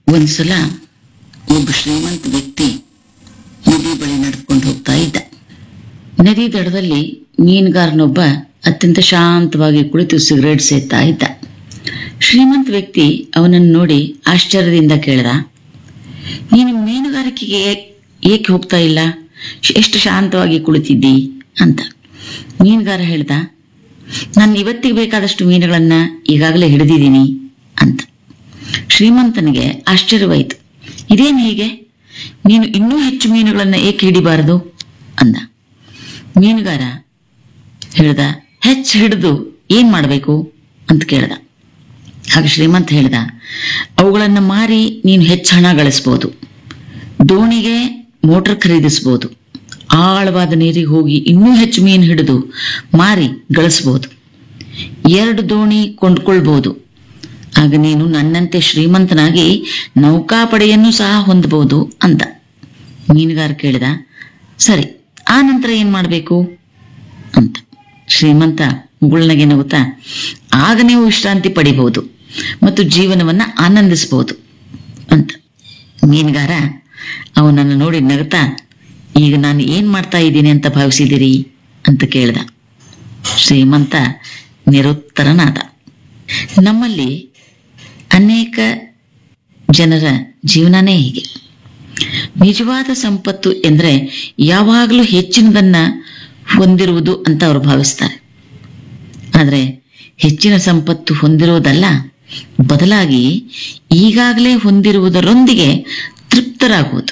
ಒಂದ್ಸಲ ಒಬ್ಬ ಶ್ರೀಮಂತ ವ್ಯಕ್ತಿ ನದಿ ಬಳಿ ನಡ್ಕೊಂಡು ಹೋಗ್ತಾ ಇದ್ದ ನದಿ ದಡದಲ್ಲಿ ಮೀನುಗಾರನೊಬ್ಬ ಅತ್ಯಂತ ಶಾಂತವಾಗಿ ಕುಳಿತು ಸಿಗರೇಟ್ ಸೇದ್ತಾ ಇದ್ದ ಶ್ರೀಮಂತ ವ್ಯಕ್ತಿ ಅವನನ್ನು ನೋಡಿ ಆಶ್ಚರ್ಯದಿಂದ ಕೇಳ್ದ ನೀನು ಮೀನುಗಾರಿಕೆಗೆ ಏ- ಏಕೆ ಹೋಗ್ತಾ ಇಲ್ಲ ಎಷ್ಟು ಶಾಂತವಾಗಿ ಕುಳಿತಿದ್ದಿ ಅಂತ ಮೀನುಗಾರ ಹೇಳ್ದ ನಾನು ಇವತ್ತಿಗೆ ಬೇಕಾದಷ್ಟು ಮೀನುಗಳನ್ನ ಈಗಾಗಲೇ ಹಿಡಿದಿದ್ದೀನಿ ಅಂತ ಶ್ರೀಮಂತನಿಗೆ ಆಶ್ಚರ್ಯವಾಯಿತು ಇದೇನು ಹೀಗೆ ನೀನು ಇನ್ನೂ ಹೆಚ್ಚು ಮೀನುಗಳನ್ನ ಏಕೆ ಹಿಡಿಬಾರದು ಅಂದ ಮೀನುಗಾರ ಹೇಳ್ದ ಹೆಚ್ಚು ಹಿಡಿದು ಏನ್ ಮಾಡಬೇಕು ಅಂತ ಕೇಳ್ದ ಹಾಗೆ ಶ್ರೀಮಂತ ಹೇಳ್ದ ಅವುಗಳನ್ನ ಮಾರಿ ನೀನು ಹೆಚ್ಚು ಹಣ ಗಳಿಸ್ಬೋದು ದೋಣಿಗೆ ಮೋಟರ್ ಖರೀದಿಸ್ಬೋದು ಆಳವಾದ ನೀರಿಗೆ ಹೋಗಿ ಇನ್ನೂ ಹೆಚ್ಚು ಮೀನು ಹಿಡಿದು ಮಾರಿ ಗಳಿಸ್ಬೋದು ಎರಡು ದೋಣಿ ಕೊಂಡ್ಕೊಳ್ಬೋದು ಆಗ ನೀನು ನನ್ನಂತೆ ಶ್ರೀಮಂತನಾಗಿ ನೌಕಾಪಡೆಯನ್ನು ಸಹ ಹೊಂದಬಹುದು ಅಂದ ಮೀನುಗಾರ ಕೇಳಿದ ಸರಿ ಆ ನಂತರ ಏನ್ ಮಾಡಬೇಕು ಅಂತ ಶ್ರೀಮಂತ ಮುಗುಳ್ನಗೆ ನಗುತ್ತಾ ಆಗ ನೀವು ವಿಶ್ರಾಂತಿ ಪಡಿಬಹುದು ಮತ್ತು ಜೀವನವನ್ನ ಆನಂದಿಸಬಹುದು ಅಂತ ಮೀನುಗಾರ ಅವನನ್ನು ನೋಡಿ ನಗುತ್ತಾ ಈಗ ನಾನು ಏನ್ ಮಾಡ್ತಾ ಇದ್ದೀನಿ ಅಂತ ಭಾವಿಸಿದಿರಿ ಅಂತ ಕೇಳ್ದ ಶ್ರೀಮಂತ ನಿರುತ್ತರನಾದ ನಮ್ಮಲ್ಲಿ ಅನೇಕ ಜನರ ಜೀವನನೇ ಹೀಗೆ ನಿಜವಾದ ಸಂಪತ್ತು ಎಂದ್ರೆ ಯಾವಾಗಲೂ ಹೆಚ್ಚಿನದನ್ನ ಹೊಂದಿರುವುದು ಅಂತ ಅವರು ಭಾವಿಸ್ತಾರೆ ಆದರೆ ಹೆಚ್ಚಿನ ಸಂಪತ್ತು ಹೊಂದಿರುವುದಲ್ಲ ಬದಲಾಗಿ ಈಗಾಗಲೇ ಹೊಂದಿರುವುದರೊಂದಿಗೆ ತೃಪ್ತರಾಗುವುದು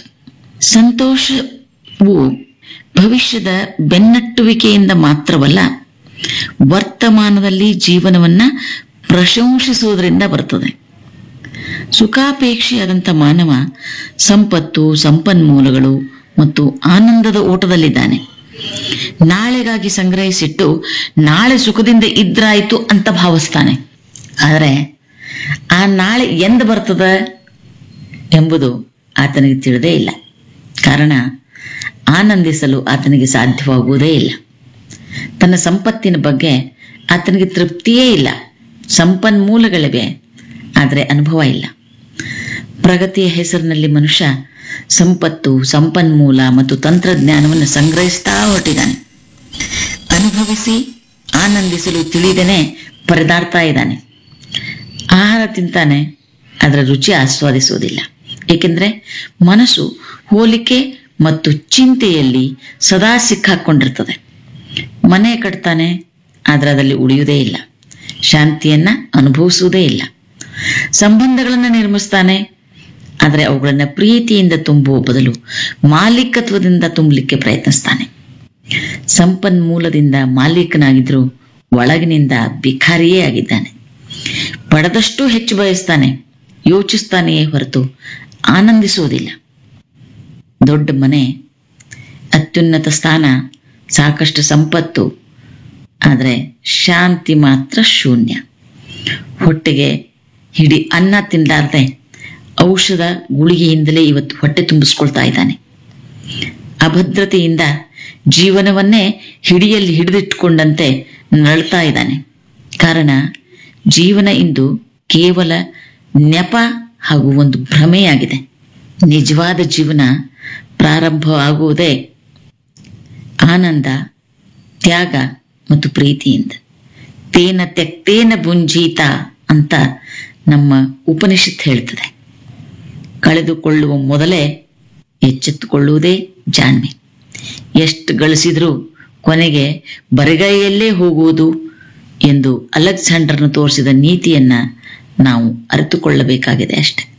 ಸಂತೋಷವು ಭವಿಷ್ಯದ ಬೆನ್ನಟ್ಟುವಿಕೆಯಿಂದ ಮಾತ್ರವಲ್ಲ ವರ್ತಮಾನದಲ್ಲಿ ಜೀವನವನ್ನ ಪ್ರಶಂಸಿಸುವುದರಿಂದ ಬರ್ತದೆ ಸುಖಾಪೇಕ್ಷೆಯಾದಂಥ ಮಾನವ ಸಂಪತ್ತು ಸಂಪನ್ಮೂಲಗಳು ಮತ್ತು ಆನಂದದ ಓಟದಲ್ಲಿದ್ದಾನೆ ನಾಳೆಗಾಗಿ ಸಂಗ್ರಹಿಸಿಟ್ಟು ನಾಳೆ ಸುಖದಿಂದ ಇದ್ರಾಯ್ತು ಅಂತ ಭಾವಿಸ್ತಾನೆ ಆದರೆ ಆ ನಾಳೆ ಎಂದ ಬರ್ತದ ಎಂಬುದು ಆತನಿಗೆ ತಿಳಿದೇ ಇಲ್ಲ ಕಾರಣ ಆನಂದಿಸಲು ಆತನಿಗೆ ಸಾಧ್ಯವಾಗುವುದೇ ಇಲ್ಲ ತನ್ನ ಸಂಪತ್ತಿನ ಬಗ್ಗೆ ಆತನಿಗೆ ತೃಪ್ತಿಯೇ ಇಲ್ಲ ಸಂಪನ್ಮೂಲಗಳಿವೆ ಆದರೆ ಅನುಭವ ಇಲ್ಲ ಪ್ರಗತಿಯ ಹೆಸರಿನಲ್ಲಿ ಮನುಷ್ಯ ಸಂಪತ್ತು ಸಂಪನ್ಮೂಲ ಮತ್ತು ತಂತ್ರಜ್ಞಾನವನ್ನು ಸಂಗ್ರಹಿಸ್ತಾ ಹೊರಟಿದ್ದಾನೆ ಅನುಭವಿಸಿ ಆನಂದಿಸಲು ತಿಳಿದೇನೆ ಪರದಾಡ್ತಾ ಇದ್ದಾನೆ ಆಹಾರ ತಿಂತಾನೆ ಅದರ ರುಚಿ ಆಸ್ವಾದಿಸುವುದಿಲ್ಲ ಏಕೆಂದ್ರೆ ಮನಸ್ಸು ಹೋಲಿಕೆ ಮತ್ತು ಚಿಂತೆಯಲ್ಲಿ ಸದಾ ಸಿಕ್ಕಾಕೊಂಡಿರ್ತದೆ ಮನೆ ಕಟ್ತಾನೆ ಆದರೆ ಅದರಲ್ಲಿ ಉಳಿಯುವುದೇ ಇಲ್ಲ ಶಾಂತಿಯನ್ನ ಅನುಭವಿಸುವುದೇ ಇಲ್ಲ ಸಂಬಂಧಗಳನ್ನು ನಿರ್ಮಿಸ್ತಾನೆ ಆದರೆ ಅವುಗಳನ್ನ ಪ್ರೀತಿಯಿಂದ ತುಂಬುವ ಬದಲು ಮಾಲೀಕತ್ವದಿಂದ ತುಂಬಲಿಕ್ಕೆ ಪ್ರಯತ್ನಿಸ್ತಾನೆ ಸಂಪನ್ಮೂಲದಿಂದ ಮಾಲೀಕನಾಗಿದ್ರೂ ಒಳಗಿನಿಂದ ಭಿಖಾರಿಯೇ ಆಗಿದ್ದಾನೆ ಪಡೆದಷ್ಟು ಹೆಚ್ಚು ಬಯಸ್ತಾನೆ ಯೋಚಿಸ್ತಾನೆಯೇ ಹೊರತು ಆನಂದಿಸುವುದಿಲ್ಲ ದೊಡ್ಡ ಮನೆ ಅತ್ಯುನ್ನತ ಸ್ಥಾನ ಸಾಕಷ್ಟು ಸಂಪತ್ತು ಆದರೆ ಶಾಂತಿ ಮಾತ್ರ ಶೂನ್ಯ ಹೊಟ್ಟೆಗೆ ಹಿಡಿ ಅನ್ನ ತಿನ್ನಲಾರ್ದೆ ಔಷಧ ಗುಳಿಗೆಯಿಂದಲೇ ಇವತ್ತು ಹೊಟ್ಟೆ ತುಂಬಿಸ್ಕೊಳ್ತಾ ಇದ್ದಾನೆ ಅಭದ್ರತೆಯಿಂದ ಜೀವನವನ್ನೇ ಹಿಡಿಯಲ್ಲಿ ಹಿಡಿದಿಟ್ಟುಕೊಂಡಂತೆ ನಳ್ತಾ ಇದ್ದಾನೆ ಕಾರಣ ಜೀವನ ಇಂದು ಕೇವಲ ನೆಪ ಹಾಗೂ ಒಂದು ಭ್ರಮೆಯಾಗಿದೆ ನಿಜವಾದ ಜೀವನ ಪ್ರಾರಂಭವಾಗುವುದೇ ಆನಂದ ತ್ಯಾಗ ಮತ್ತು ಪ್ರೀತಿಯಿಂದ ತೇನ ತೆಕ್ತೇನ ಭುಂಜೀತ ಅಂತ ನಮ್ಮ ಉಪನಿಷತ್ ಹೇಳ್ತದೆ ಕಳೆದುಕೊಳ್ಳುವ ಮೊದಲೇ ಎಚ್ಚೆತ್ತುಕೊಳ್ಳುವುದೇ ಜಾಣ್ಮೆ ಎಷ್ಟು ಗಳಿಸಿದ್ರೂ ಕೊನೆಗೆ ಬರಿಗೈಯಲ್ಲೇ ಹೋಗುವುದು ಎಂದು ಅಲೆಕ್ಸಾಂಡರ್ನು ತೋರಿಸಿದ ನೀತಿಯನ್ನ ನಾವು ಅರಿತುಕೊಳ್ಳಬೇಕಾಗಿದೆ ಅಷ್ಟೆ